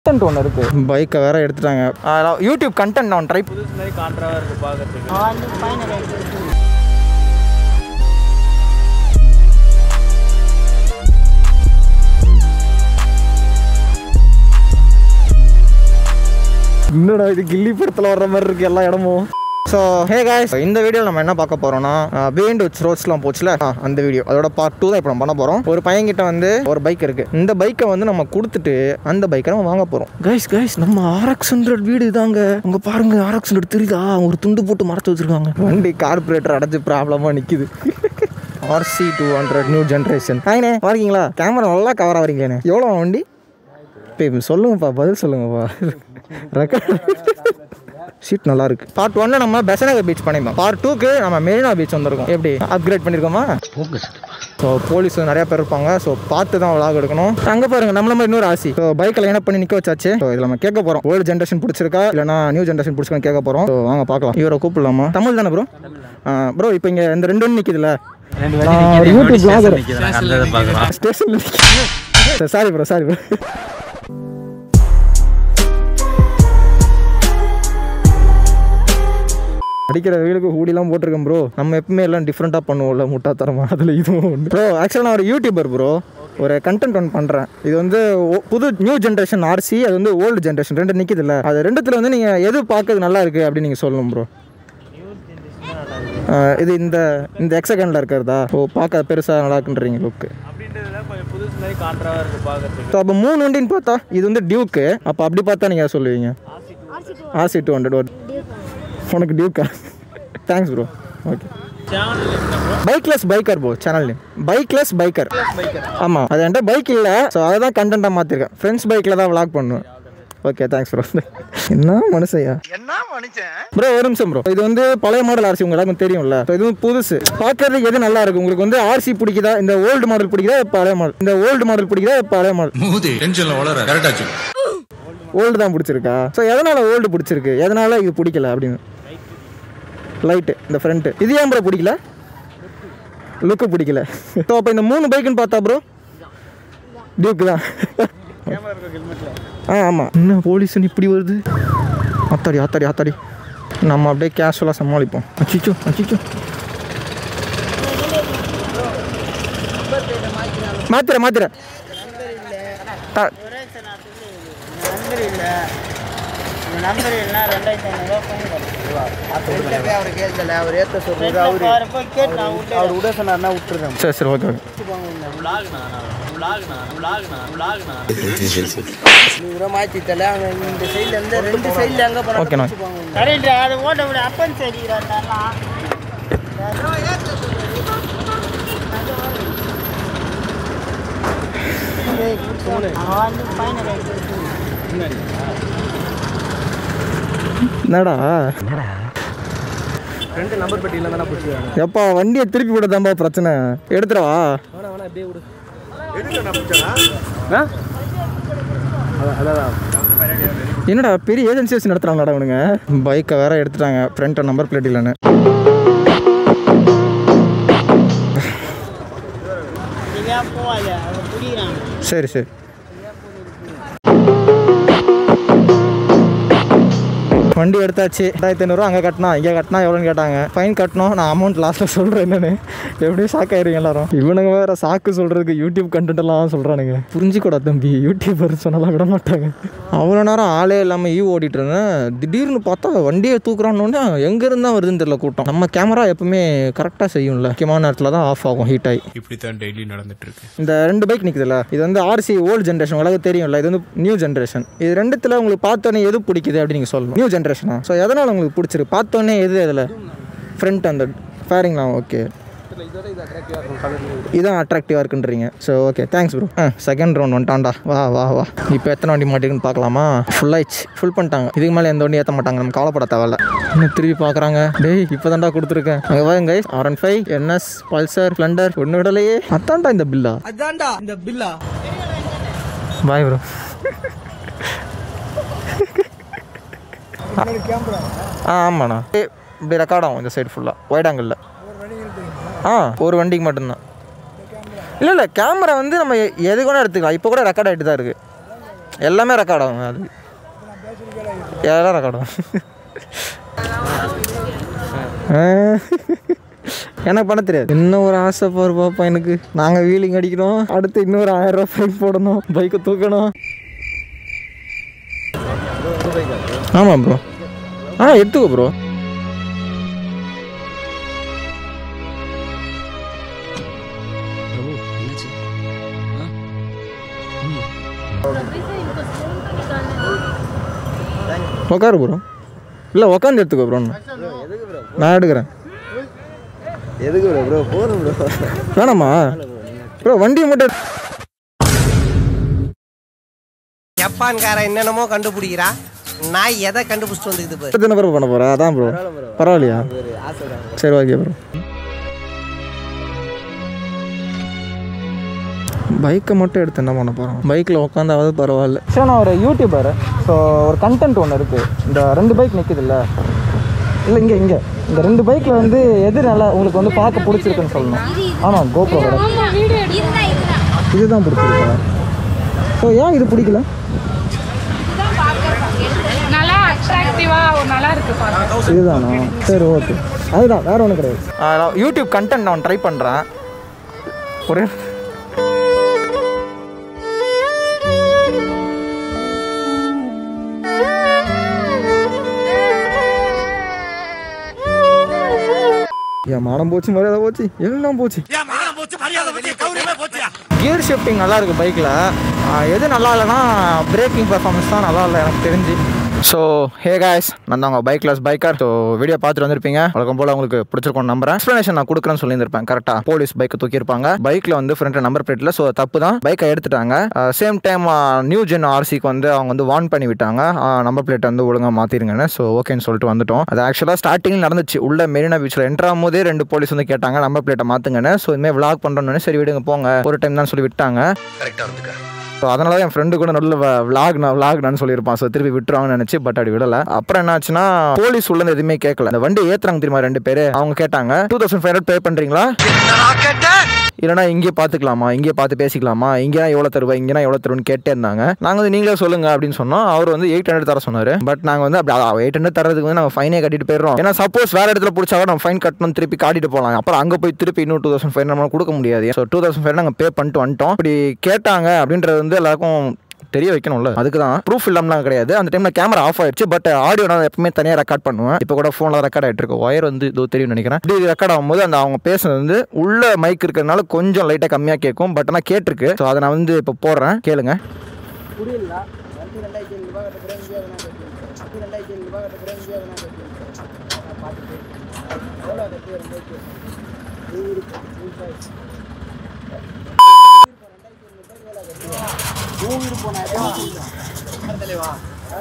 Content ஒன்று இருக்கு பைக்கை வேற எடுத்துட்டாங்க அதெல்லாம் யூடியூப் கண்டென்ட் நான் ட்ரை புதுசு மாதிரி கான்ட்ராவாக இருக்குது பார்க்கறதுக்கு என்னடா இது கில்லி படத்தில் வர்ற மாதிரி இருக்கு எல்லா இடமும் ஸோ ஹே காய்ஸ் இந்த வீடியோ நம்ம என்ன பார்க்க போறோம்னா பிஹைண்ட் விச் ரோட்ஸ்லாம் போச்சுல ஆ, அந்த வீடியோ அதோட பார்ட் டூ தான் இப்போ நம்ம பண்ண போகிறோம் ஒரு பையன்கிட்ட வந்து ஒரு பைக் இருக்கு இந்த பைக்கை வந்து நம்ம கொடுத்துட்டு அந்த பைக்கை நம்ம வாங்க போகிறோம் கைஸ் கைஸ் நம்ம ஆர்எக்ஸ் ஹண்ட்ரட் வீடு இதாங்க அங்கே பாருங்க ஆர்எக்ஸ் ஹண்ட்ரட் தெரியுதா ஒரு துண்டு போட்டு மறைச்சு வச்சிருக்காங்க வண்டி கார்பரேட்டர் அடைஞ்சு ப்ராப்ளமாக நிற்கிது RC two hundred new generation ஆயினே வரீங்களா கேமரா நல்லா கவர் ஆகிறீங்களேண்ணே எவ்வளோ வண்டி இப்போ சொல்லுங்கப்பா பதில் சொல்லுங்கப்பா ரெக்கார்ட் சீட் நல்லா இருக்கு பார்ட் ஒன்ல நம்ம பெசனகர் பீச் பண்ணிருந்தோம் பார்ட் டூக்கு நம்ம மெரினா பீச் வந்திருக்கோம் எப்படி அப்கிரேட் பண்ணிருக்கோமா ஸோ போலீஸ் நிறைய பேர் இருப்பாங்க ஸோ பார்த்து தான் விளாக் எடுக்கணும் அங்கே பாருங்க நம்மள மாதிரி இன்னொரு ஆசி ஸோ பைக்கில் என்ன பண்ணி நிற்க வச்சாச்சு ஸோ இதில் நம்ம கேட்க போகிறோம் ஓல்டு ஜென்ரேஷன் பிடிச்சிருக்கா இல்லைனா நியூ ஜென்ரேஷன் பிடிச்சிருக்கான்னு கேட்க போகிறோம் ஸோ வாங்க பார்க்கலாம் இவரை கூப்பிடலாமா தமிழ் தானே ப்ரோ ப்ரோ இப்போ இங்கே இந்த ரெண்டு ஒன்று நிற்கிதுல யூடியூப் பிளாகர் அந்த இதை பார்க்குறோம் ஸ்டேஷனில் சாரி ப்ரோ சாரி ப்ரோ அடிக்கிற வெயிலுக்கு ஹூடிலாம் போட்டிருக்கேன் ப்ரோ நம்ம எப்பவுமே எல்லாம் டிஃப்ரெண்ட்டாக பண்ணுவோம்ல முட்டாத்தரமா அதில் இதுவும் ஒன்று ப்ரோ ஆக்சுவலாக நான் ஒரு யூடியூபர் ப்ரோ ஒரு கண்டென்ட் ஒன்று பண்ணுறேன் இது வந்து ஓ- புது நியூ ஜென்ரேஷன் ஆர்சி அது வந்து ஓல்டு ஜென்ரேஷன் ரெண்டு நிற்கிதுல்ல அது ரெண்டுத்தில் வந்து நீங்கள் எது பார்க்கறது நல்லா இருக்குது அப்படின்னு நீங்கள் சொல்லணும் ப்ரோ இது இந்த இந்த எக்ஸகனில் இருக்கிறதா ஓ பார்க்க பெருசாக நல்லா இருக்குன்றீங்க லுக்கு அப்படின்றதுல கொஞ்சம் புதுசு மாதிரி கான்ட்ராவாக இருக்குது பார்க்கறதுக்கு ஸோ அப்போ மூணு வண்டின்னு பார்த்தா இது வந்து டியூக்கு அப்போ அப்படி பார்த்தா நீங்கள் சொல்லுவீங்க ஆர்சி டூ ஹண்ட்ரட் உனக்கு டியூக்கா thanks bro okay channel bikeless biker bro channel name bikeless biker ஆமாம் அது என்கிட்ட பைக் இல்லை ஸோ அதை தான் கண்டென்ட்டாக மாற்றிருக்கேன் ஃப்ரெண்ட்ஸ் பைக்கில் தான் vlog பண்ணுவேன் ஓகே தேங்க்ஸ் ப்ரோ என்ன மனுஷையா என்ன மனுஷன் ப்ரோ ஒரு நிமிஷம் ப்ரோ இது வந்து பழைய மாடல் ஆர்சி உங்களுக்கு எல்லாருக்கும் தெரியும்ல So, இது வந்து புதுசு பார்க்கறதுக்கு எது நல்லா இருக்கு உங்களுக்கு வந்து ஆர்சி பிடிக்குதா இந்த ஓல்டு மாடல் பிடிக்குதா இல்ல பழைய மாடல் இந்த ஓல்டு மாடல் பிடிக்குதா இல்ல பழைய மாடல் மூதி டென்ஷன்ல வளர கரெக்டா சொல்லு ஓல்டு தான் பிடிச்சிருக்கா ஸோ எதனால ஓல்டு பிடிச்சிருக்கு எதனால இது பிடிக்கல அப்படின்னு லைட்டு இந்த ஃப்ரண்ட்டு இது ஏன் ப்ரோ பிடிக்கல லுக்கு பிடிக்கல ஸோ அப்போ இந்த மூணு பைக்குன்னு பார்த்தா ப்ரோ டியூக்கு தான் ஆ ஆமாம் என்ன போலீஸ்னு இப்படி வருது அத்தாடி அத்தாடி அத்தாடி நம்ம அப்படியே கேஷுவலாக சமாளிப்போம் அச்சிச்சோ அச்சிச்சோ மாத்திர மாத்திர த- நம்பர் இல்லை நம்பர் இல்லைனா ரெண்டாயிரத்தி ஐநூறுரூவா அவர் கேட்கல அவர் ஏத்த சொல்றாரு அவரு போய் கேட்டு நான் விட்டு அவர் விட சொன்னார்னா விட்டுறேன் சரி சரி ஓகே ஓகே விளாக்ண்ணா விளாக்ண்ணா விளாக்ண்ணா விளாக்ண்ணா நீங்க மாத்தி தல அவங்க இந்த சைடுல இருந்து ரெண்டு சைடுல அங்க போனா ஓகேண்ணா கரெக்ட் அதை ஓட்ட விட அப்பன் சரிக்கிறான் வந்து ஃபைனல் என்னடா ரெண்டு நம்பர் பெட்டியில தானே பிடிச்சிருக்காங்க எப்பா வண்டியை திருப்பி விட பிரச்சனை எடுத்துடவா வேணா வேணா அப்படியே விடு எதுக்கு நான் பிடிச்சா அதான் என்னடா பெரிய ஏஜென்சி வச்சு நடத்துறாங்கடா அவனுங்க பைக்கை வேற எடுத்துட்டாங்க ஃப்ரண்ட் நம்பர் பிளேட் இல்லைன்னு நீங்கள் போவாத அதை பிடிக்கிறாங்க சரி சரி வண்டி எடுத்தாச்சு ரெண்டாயிரத்தி ஐநூறுரூவா அங்கே கட்டினா இங்கே கட்டினா எவ்வளோன்னு கேட்டாங்க ஃபைன் கட்டணும் நான் அமௌண்ட் லாஸ்ட்டில் சொல்கிறேன் என்னன்னு எப்படியும் ஷாக் ஆயிருங்க எல்லாரும் இவனுங்க வேற சாக்கு சொல்கிறதுக்கு யூடியூப் கண்டென்ட் எல்லாம் சொல்கிறானுங்க புரிஞ்சுக்கூடா தம்பி யூடியூபர் சொன்னாலாம் விட மாட்டாங்க அவ்வளோ நேரம் ஆளே இல்லாமல் ஈ ஓடிட்டு இருந்தேன் திடீர்னு பார்த்தா வண்டியை தூக்குறான்னு எங்கேருந்து தான் வருதுன்னு தெரியல கூட்டம் நம்ம கேமரா எப்பவுமே கரெக்டாக செய்யும்ல முக்கியமான நேரத்தில் தான் ஆஃப் ஆகும் ஹீட் ஆகி இப்படித்தான் டெய்லி நடந்துட்டு இருக்கு இந்த ரெண்டு பைக் நிற்குதுல்ல இது வந்து ஆர்சி ஓல்டு ஜென்ரேஷன் உங்களுக்கு தெரியும்ல இது வந்து நியூ ஜென்ரேஷன் இது ரெண்டுத்தில் உங்களுக்கு பார்த்தோன்னே எது பிடிக்குது அப்படின்னு நீங்கள் சொல்லணும் நியூ ஜென்ரேஷனா ஸோ எதனால் உங்களுக்கு பிடிச்சிருக்கு பார்த்தோன்னே எது அதில் ஃப்ரண்ட் அந்த ஃபேரிங்லாம் ஓகே இதான் அட்ராக்டிவாக இருக்குன்றீங்க so okay thanks bro ah second round வந்துட்டான்டா வா வா வா இப்போ எத்தனை வண்டி மாட்டிருக்குன்னு பார்க்கலாமா ஃபுல் ஆயிடுச்சு ஃபுல் பண்ணிட்டாங்க இதுக்கு மேலே எந்த வண்டி ஏற்ற மாட்டாங்க நம்ம கவலைப்பட தேவையில்ல இன்னும் திருப்பி பார்க்குறாங்க டேய் இப்போ தான்டா கொடுத்துருக்கேன் அங்கே வாங்க guys R one five NS Pulsar Splendor ஒன்று விடலையே அதான்டா இந்த பில்லா அதான்டா இந்த பில்லா பாய் ப்ரோ ஆ ஆமாண்ணா ஏ, இப்படி ரெக்கார்ட் ஆகும் இந்த சைடு ஃபுல்லாக ஒயிட் ஆங்கிளில் ஆ ஒரு வண்டிக்கு மட்டும்தான் இல்லை இல்லை கேமரா வந்து நம்ம எ- எது கூட எடுத்துக்கலாம் இப்போ கூட ரெக்கார்ட் ஆகிட்டு தான் இருக்குது எல்லாமே ரெக்கார்ட் ஆகும் அது எல்லாம் ரெக்கார்ட் ஆகும் ஆ. எனக்கு பண்ண தெரியாது இன்னும் ஒரு ஆசை பாரு பாப்பா எனக்கு நாங்கள் வீலிங் அடிக்கணும் அடுத்து இன்னொரு ஆயிரம் ரூபாய் ஃபைன் போடணும் பைக்கை தூக்கணும் ஆமாம் ப்ரோ ஆ எடுத்துக்கோ ப்ரோ உட்காரு ப்ரோ இல்லை உட்காந்து எடுத்துக்கோ ப்ரோ நான் எடுக்கிறேன் எதுக்கு ப்ரோ ப்ரோ போதும் ப்ரோ வேணாமா ப்ரோ வண்டியை மட்டும் ஜப்பான்காரன் என்னென்னமோ கண்டுபிடிக்கிறா நான் எதை கண்டுபிடிச்சிட்டு வந்துக்குது பாரு எத்தனை பேர் பண்ண போகிறேன் அதான் ப்ரோ பரவாயில்லையா சரி ஓகே ப்ரோ பைக்கை மட்டும் எடுத்து என்ன பண்ண போகிறோம் பைக்கில் உட்காந்தாவது பரவாயில்ல சரி நான் ஒரு யூடியூபர் ஸோ ஒரு கண்டென்ட் ஒன்று இருக்குது இந்த ரெண்டு பைக் நிற்கிதுல்ல இல்லை இங்கே இங்கே இந்த ரெண்டு பைக்கில் வந்து எது நல்லா உங்களுக்கு வந்து பார்க்க பிடிச்சிருக்குன்னு சொல்லணும் ஆமாம் கோப்ரோ இதுதான் பிடிச்சிருக்கா ஸோ ஏன் இது பிடிக்கல நல்லா அட்ராக்டிவா நல்லா இருக்கு பாருங்க இதுதானா சரி ஓகே அதுதான் வேற ஒன்றும் கிடையாது யூடியூப் கண்டென்ட் நான் ட்ரை பண்ணுறேன் ஒரே என் மானம் போச்சு மரியாதை போச்சு எல்லாம் போச்சு கியர் ஷிஃப்டிங் நல்லா இருக்கு பைக்கில் எது நல்லா இல்லைன்னா பிரேக்கிங் பர்ஃபார்மன்ஸ் தான் நல்லா இல்லை எனக்கு தெரிஞ்சு ஸோ ஹே காய்ஸ் நான் தான் உங்கள் bike class biker so video பார்த்துட்டு வந்திருப்பீங்க வழக்கம் போல் உங்களுக்கு பிடிச்சிருக்கும் நம்புறேன் எக்ஸ்ப்ளனேஷன் நான் கொடுக்குறேன்னு சொல்லியிருப்பேன் கரெக்டாக போலீஸ் பைக்கை தூக்கியிருப்பாங்க பைக்கில் வந்து ஃப்ரண்ட் நம்பர் பிளேட்டில் ஸோ தப்பு தான் பைக்கை எடுத்துட்டாங்க சேம் டைம் நியூ ஜென் ஆர்சிக்கு வந்து அவங்க வந்து வார்ன் பண்ணி விட்டாங்க நம்பர் பிளேட் வந்து ஒழுங்காக மாற்றிருங்கன்னு ஸோ ஓகேன்னு சொல்லிட்டு வந்துட்டோம் அது ஆக்சுவலாக ஸ்டார்டிங்கில் நடந்துச்சு உள்ள மெரினா பீச்சில் என்ட்ரு ஆகும்போதே ரெண்டு போலீஸ் வந்து கேட்டாங்க நம்பர் பிளேட்டை மாற்றுங்கன்னு ஸோ இதுமாதிரி விளாக் பண்ணுறோன்னு சரி விடுங்க போங்க ஒரு டைம் தான் சொல்லி விட்டாங்க ஸோ அதனால தான் என் ஃப்ரெண்டு கூட நடுவில் விளாக் நான் விளாக் நான் சொல்லியிருப்பான் ஸோ திருப்பி விட்டுருவாங்கன்னு நினச்சி பட் அப்படி விடல அப்புறம் என்னாச்சுன்னா போலீஸ் உள்ள இருந்து எதுவுமே கேட்கல இந்த வண்டி ஏத்துறாங்க தெரியுமா ரெண்டு பேர் அவங்க கேட்டாங்க two thousand five hundred pay பண்ணுறீங்களா இல்லைனா இங்கே பார்த்துக்கலாமா இங்கே பார்த்து பேசிக்கலாமா இங்கேனா எவ்வளோ தருவா இங்கேனா எவ்வளோ தருவன்னு கேட்டே இருந்தாங்க நாங்கள் வந்து நீங்களே சொல்லுங்க அப்படின்னு சொன்னோம் அவர் வந்து எயிட் ஹண்ட்ரட் தர சொன்னார் பட் நாங்கள் வந்து அப்படி எயிட் ஹண்ட்ரட் தரதுக்கு வந்து நம்ம ஃபைனே கட்டிட்டு போயிடுறோம் ஏன்னா சப்போஸ் வேறு இடத்துல பிடிச்சா கூட நம்ம ஃபைன் கட்டணும் திருப்பி காட்டிட்டு போகலாம் அப்புறம் அங்கே போய் திருப்பி இன்னும் டூ தௌசண்ட் ஃபைவ் ஹண்ட்ரட் கொடுக்க முடியாது ஸோ டூ தௌசண்ட் ஃபைவ் நாங்கள் பே பண்ணிட்டு வந்துட்டோம் இப்படி கேட்டாங்க அப்படின்றது வந்து எல்லாருக்கும் தெரிய வைக்கணும்ல அதுக்கு தான் ப்ரூஃப் இல்லாமலாம் கிடையாது அந்த டைமில் கேமரா ஆஃப் ஆயிடுச்சு பட் ஆடியோ நான் எப்பவுமே தனியாக ரெக்கார்ட் பண்ணுவேன் இப்போ கூட ஃபோனில் ரெக்கார்ட் ஆகிட்டு இருக்கு ஒயர் வந்து இதோ தெரியும் நினைக்கிறேன் இப்படி ரெக்கார்ட் ஆகும்போது அந்த அவங்க பேசுனது வந்து உள்ள மைக் இருக்கிறதுனால கொஞ்சம் லைட்டாக கம்மியாக கேட்கும் பட் ஆனால் கேட்டிருக்கு ஸோ அதை நான் வந்து இப்போ போடுறேன் கேளுங்க புரியல வண்டி ரெண்டாயிரத்தி ஐநூறு ரூபாய் கட்ட பிறகு இந்தியா வேணா கட்டி வண்டி ரெண்டாயிரத்தி ஐநூறு ரூபாய் கட்ட பிறகு இந்தியா வேணா கட்டி பார்த்துட்டு எவ்வளோ கட்டி ரெண்டாயிரத்தி நூறு நூறு நூறு போனா தலைவா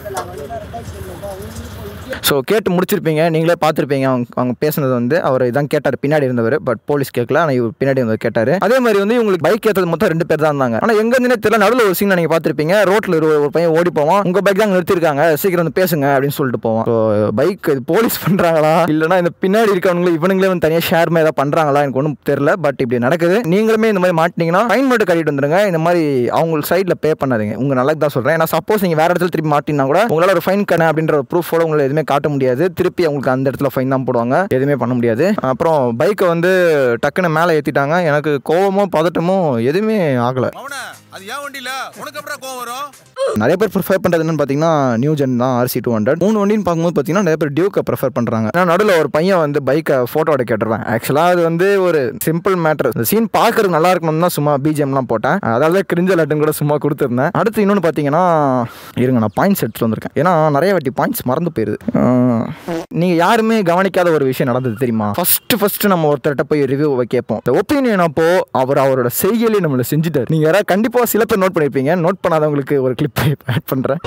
ஸோ கேட்டு முடிச்சிருப்பீங்க நீங்களே பார்த்துருப்பீங்க அவங்க அவங்க பேசுனது வந்து அவர் இதான் கேட்டார் பின்னாடி இருந்தவர் பட் போலீஸ் கேட்கல ஆனால் இவர் பின்னாடி இருந்தவர் கேட்டார் அதே மாதிரி வந்து இவங்களுக்கு பைக் ஏற்றது மொத்தம் ரெண்டு பேர் தான் இருந்தாங்க ஆனால் எங்க இருந்துனே தெரியல நடுவில் ஒரு சீன் நீங்கள் பார்த்துருப்பீங்க ரோட்டில் ஒரு ஒரு பையன் ஓடி போவான் உங்கள் பைக் தான் நிறுத்திருக்காங்க சீக்கிரம் வந்து பேசுங்க அப்படின்னு சொல்லிட்டு போவான் ஸோ பைக் போலீஸ் பண்ணுறாங்களா இல்லைனா இந்த பின்னாடி இருக்கவங்களும் இவனுங்களே வந்து தனியாக ஷேர் மாதிரி ஏதாவது பண்ணுறாங்களா எனக்கு ஒன்றும் தெரியல பட் இப்படி நடக்குது நீங்களுமே இந்த மாதிரி மாட்டினீங்கன்னா ஃபைன் மட்டும் கட்டிட்டு வந்துருங்க இந்த மாதிரி அவங்க சைடில் பே பண்ணாதீங்க உங்க நல்லது தான் சொல்கிறேன் ஏன்னா சப்போஸ் நீங்கள் வேறு இடத்துல திருப்பி மாட்டினா கூட உங்களால் ஒரு ஃபைன் கண்ண அப்படின்ற ஒரு ப்ரூஃபோட உங்களை எதுவுமே காட்ட முடியாது திருப்பி அவங்களுக்கு அந்த இடத்துல ஃபைன் தான் போடுவாங்க எதுவுமே பண்ண முடியாது அப்புறம் பைக்கை வந்து டக்குன்னு மேலே ஏற்றிட்டாங்க எனக்கு கோவமோ பதட்டமோ எதுவுமே ஆகலை அவன அது ஏன் வண்டியில உனக்கு அப்புறம் கோவம் வரும் நிறைய பேர் ப்ரிஃபர் பண்ணுறது என்னன்னு பார்த்தீங்கன்னா நியூ ஜென் தான் ஆர்சி டூ ஹண்ட்ரட் மூணு வண்டின்னு பார்க்கும்போது பார்த்தீங்கன்னா நிறைய பேர் டியூக்கை ப்ரிஃபர் பண்ணுறாங்க ஏன்னா நடுவில் ஒரு பையன் வந்து பைக்கை ஃபோட்டோ எடுக்க கேட்டுருவேன் ஆக்சுவலாக அது வந்து ஒரு சிம்பிள் மேட்டர் இந்த சீன் பார்க்கறது நல்லா இருக்கணும் தான் சும்மா பிஜிஎம்லாம் போட்டேன் அதாவது கிரிஞ்ச லட்டுன்னு கூட சும்மா கொடுத்துருந்தேன் அடுத்து இன்னொன்று பார்த்தீங்கன்னா இருங்க நான் பாயிண்ட்ஸ் எடுத்துட்டு வந்திருக்கேன் ஏன்னா நிறைய வாட்டி பாயிண்ட்ஸ் மறந்து போயிருது நீங்கள் யாருமே கவனிக்காத ஒரு விஷயம் நடந்தது தெரியுமா ஃபர்ஸ்ட் ஃபர்ஸ்ட் நம்ம ஒருத்தர்கிட்ட போய் ரிவ்யூ கேட்போம் இந்த ஒப்பீனியன் அப்போ அவர் அவரோட செய்கையிலே நம்மளை செஞ்சுட்டார் நீங்கள் யாராவது கண்டிப்பாக சில பேர் நோட் பண்ணியிருப்பீங்க நோட் பண்ணாதவங்களுக்கு ஒரு கிளிப் ஆட் பண்ணுறேன்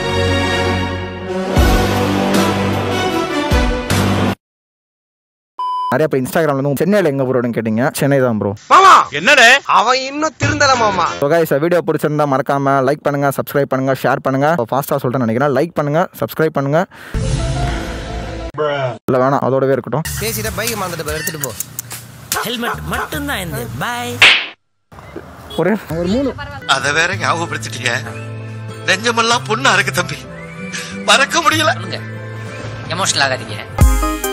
நிறைய பேர் இன்ஸ்டாகிராம்ல வந்து சென்னையில் எங்க ப்ரோன்னு கேட்டீங்க சென்னை தான் ப்ரோ என்னடே அவன் இன்னும் திருந்தல மாமா ஸோ கைஸ் வீடியோ பிடிச்சிருந்தா மறக்காம லைக் பண்ணுங்க சப்ஸ்கிரைப் பண்ணுங்க ஷேர் பண்ணுங்க ஃபாஸ்ட்டாக சொல்லிட்டு நினைக்கிறேன் லைக் பண்ணுங்க சப்ஸ்கிரைப் பண்ணுங்க இல்லை வேணாம் அதோடவே இருக்கட்டும் பேசிட்ட பைக் மாந்துட்டு போய் எடுத்துட்டு போ ஹெல்மெட் மட்டும்தான் இந்த பாய் ஒரே ஒரு மூணு அதை வேற ஞாபகப்படுத்திட்டீங்க நெஞ்சமெல்லாம் பொண்ணா இருக்கு தம்பி மறக்க முடியல சொல்லுங்க எமோஷனல் ஆகாதீங்க